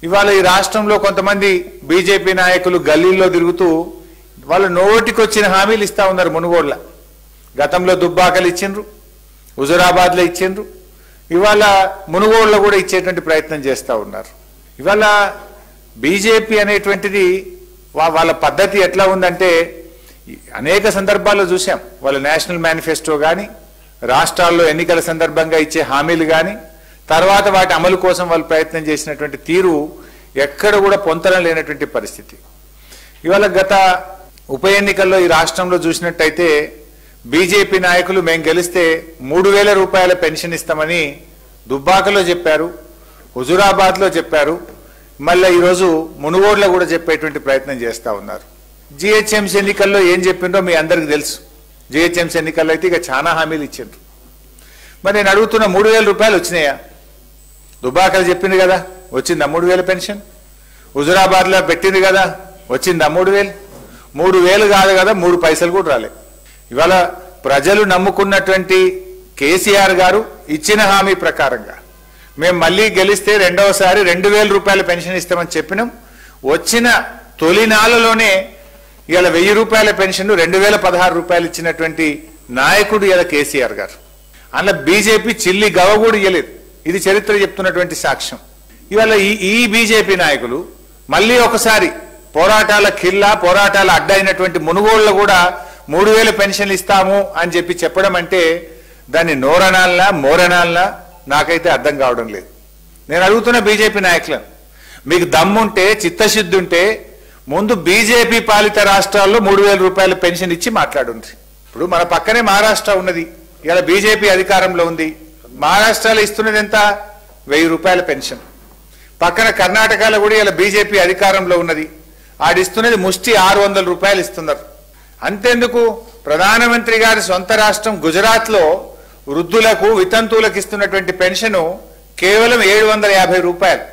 ఇవాళ ఈ రాష్ట్రంలో కొంతమంది బీజేపీ నాయకులు గల్లీల్లో తిరుగుతూ వాళ్ళు నోటికొచ్చిన హామీలు ఇస్తా ఉన్నారు మునుగోడ్ల గతంలో దుబ్బాకలు ఇచ్చిండ్రు హుజురాబాద్లో ఇచ్చిండ్రు ఇవాళ మునుగోడులో కూడా ఇచ్చేటువంటి ప్రయత్నం చేస్తూ ఉన్నారు ఇవాళ బీజేపీ అనేటువంటిది వా- వాళ్ళ పద్ధతి ఎట్లా ఉందంటే ఈ అనేక సందర్భాల్లో చూసాం వాళ్ళ నేషనల్ మేనిఫెస్టో కానీ రాష్ట్రాల్లో ఎన్నికల సందర్భంగా ఇచ్చే హామీలు కానీ తర్వాత వాటి అమలు కోసం వాళ్ళు ప్రయత్నం చేసినటువంటి తీరు ఎక్కడ కూడా పొంతనం లేనటువంటి పరిస్థితి ఇవాళ గత ఉప ఎన్నికల్లో ఈ రాష్ట్రంలో చూసినట్టయితే బీజేపీ నాయకులు మేము గెలిస్తే మూడు వేల రూపాయల పెన్షన్ ఇస్తామని దుబ్బాకలో చెప్పారు హుజురాబాద్లో చెప్పారు మళ్ళీ ఈరోజు మునుగోడులో కూడా చెప్పేటువంటి ప్రయత్నం చేస్తూ ఉన్నారు జిహెచ్ఎంసీ ఎన్నికల్లో ఏం చెప్పిండ్రో మీ అందరికి తెలుసు జిహెచ్ఎంసీ ఎన్నికల్లో అయితే ఇక చాలా హామీలు ఇచ్చిండ్రు మరి నేను అడుగుతున్న మూడు వేల రూపాయలు వచ్చినాయా దుబాకలు చెప్పింది కదా వచ్చిందా మూడు వేల పెన్షన్ హుజురాబాద్లో పెట్టింది కదా వచ్చిందా మూడు వేలు మూడు వేలు కాదు కదా మూడు పైసలు కూడా రాలే ఇవాళ ప్రజలు నమ్ముకున్నటువంటి కేసీఆర్ గారు ఇచ్చిన హామీ ప్రకారంగా మేము మళ్ళీ గెలిస్తే రెండవసారి రెండు వేల రూపాయల పెన్షన్ ఇస్తామని చెప్పినాం వచ్చిన తొలినాళ్ళలోనే ఇవాళ వెయ్యి రూపాయల పెన్షన్ రెండు వేల పదహారు రూపాయలు ఇచ్చినటువంటి నాయకుడు ఇలా కేసీఆర్ గారు అందులో బీజేపీ చిల్లి గవ కూడా ఇయ్యలేదు ఇది చరిత్ర చెప్తున్నటువంటి సాక్ష్యం ఇవాళ ఈ ఈ బీజేపీ నాయకులు మళ్ళీ ఒకసారి పోరాటాల కిల్లా పోరాటాల అడ్డైనటువంటి మునుగోళ్ళు కూడా మూడు వేల పెన్షన్లు ఇస్తాము అని చెప్పి చెప్పడం అంటే దాన్ని నోరనాలనా మోరనాలనా నాకైతే అర్థం కావడం లేదు నేను అడుగుతున్న బీజేపీ నాయకులను మీకు దమ్ముంటే చిత్తశుద్ధి ఉంటే ముందు బీజేపీ పాలిత రాష్ట్రాల్లో మూడు వేల రూపాయల పెన్షన్ ఇచ్చి మాట్లాడుండ్రి ఇప్పుడు మన పక్కనే మహారాష్ట్ర ఉన్నది ఇలా బీజేపీ అధికారంలో ఉంది మహారాష్ట్రలో ఇస్తున్నది ఎంత వెయ్యి రూపాయల పెన్షన్ పక్కన కర్ణాటకలో కూడా ఇలా బీజేపీ అధికారంలో ఉన్నది ఆడిస్తున్నది ముష్టి ఆరు వందల రూపాయలు ఇస్తున్నారు అంతెందుకు ప్రధానమంత్రి గారి సొంత రాష్ట్రం గుజరాత్ లో వృద్ధులకు వితంతువులకు ఇస్తున్నటువంటి పెన్షన్ కేవలం ఏడు వందల యాభై రూపాయలు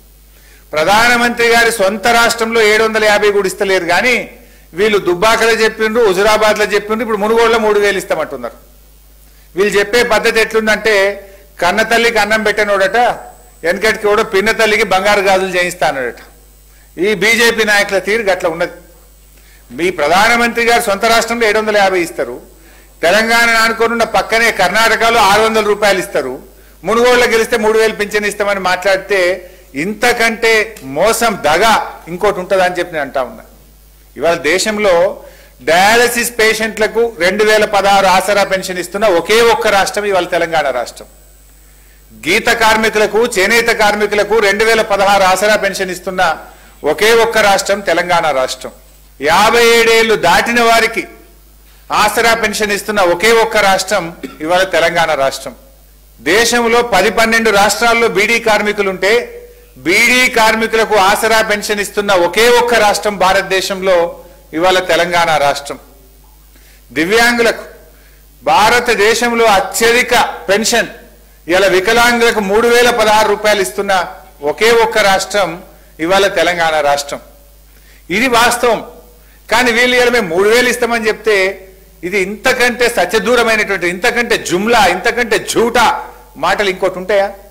ప్రధానమంత్రి గారి సొంత రాష్ట్రంలో ఏడు వందల యాభై కూడా ఇస్తలేరు కానీ వీళ్ళు దుబ్బాకలో చెప్పిండ్రు హుజురాబాద్ లో చెప్పిండ్రు ఇప్పుడు మునుగోడులో మూడు వేలు ఇస్తామంటున్నారు వీళ్ళు చెప్పే పద్ధతి ఎట్లుందంటే కన్న తల్లికి అన్నం పెట్టనోడట వెనకటికి కూడా పిన్న తల్లికి బంగారు గాజులు చేయిస్తానడట ఈ బీజేపీ నాయకుల తీరు గట్ల ఉన్నది మీ ప్రధానమంత్రి గారు సొంత రాష్ట్రంలో ఏడు వందల యాభై ఇస్తారు తెలంగాణ ఆనుకోనున్న పక్కనే కర్ణాటకలో ఆరు వందల రూపాయలు ఇస్తారు మునుగోడులో గెలిస్తే మూడు వేలు పింఛన్ ఇస్తామని మాట్లాడితే ఇంతకంటే మోసం దగ ఇంకోటి ఉంటుందని చెప్పి నేను అంటా ఉన్నా ఇవాళ దేశంలో డయాలసిస్ పేషెంట్లకు రెండు వేల పదహారు ఆసరా పెన్షన్ ఇస్తున్న ఒకే ఒక్క రాష్ట్రం ఇవాళ తెలంగాణ రాష్ట్రం గీత కార్మికులకు చేనేత కార్మికులకు రెండు వేల పదహారు ఆసరా పెన్షన్ ఇస్తున్న ఒకే ఒక్క రాష్ట్రం తెలంగాణ రాష్ట్రం యాభై ఏడేళ్లు దాటిన వారికి ఆసరా పెన్షన్ ఇస్తున్న ఒకే ఒక్క రాష్ట్రం ఇవాళ తెలంగాణ రాష్ట్రం దేశంలో పది పన్నెండు రాష్ట్రాల్లో బీడీ కార్మికులుంటే బీడీ కార్మికులకు ఆసరా పెన్షన్ ఇస్తున్న ఒకే ఒక్క రాష్ట్రం భారతదేశంలో ఇవాళ తెలంగాణ రాష్ట్రం దివ్యాంగులకు భారతదేశంలో అత్యధిక పెన్షన్ ఇలా వికలాంగులకు మూడు వేల పదహారు రూపాయలు ఇస్తున్న ఒకే ఒక్క రాష్ట్రం ఇవాళ తెలంగాణ రాష్ట్రం ఇది వాస్తవం కానీ వీళ్ళు ఇలా మేము మూడు వేలు ఇస్తామని చెప్తే ఇది ఇంతకంటే సత్యదూరమైనటువంటి ఇంతకంటే జుమ్లా ఇంతకంటే జూటా మాటలు ఇంకోటి ఉంటాయా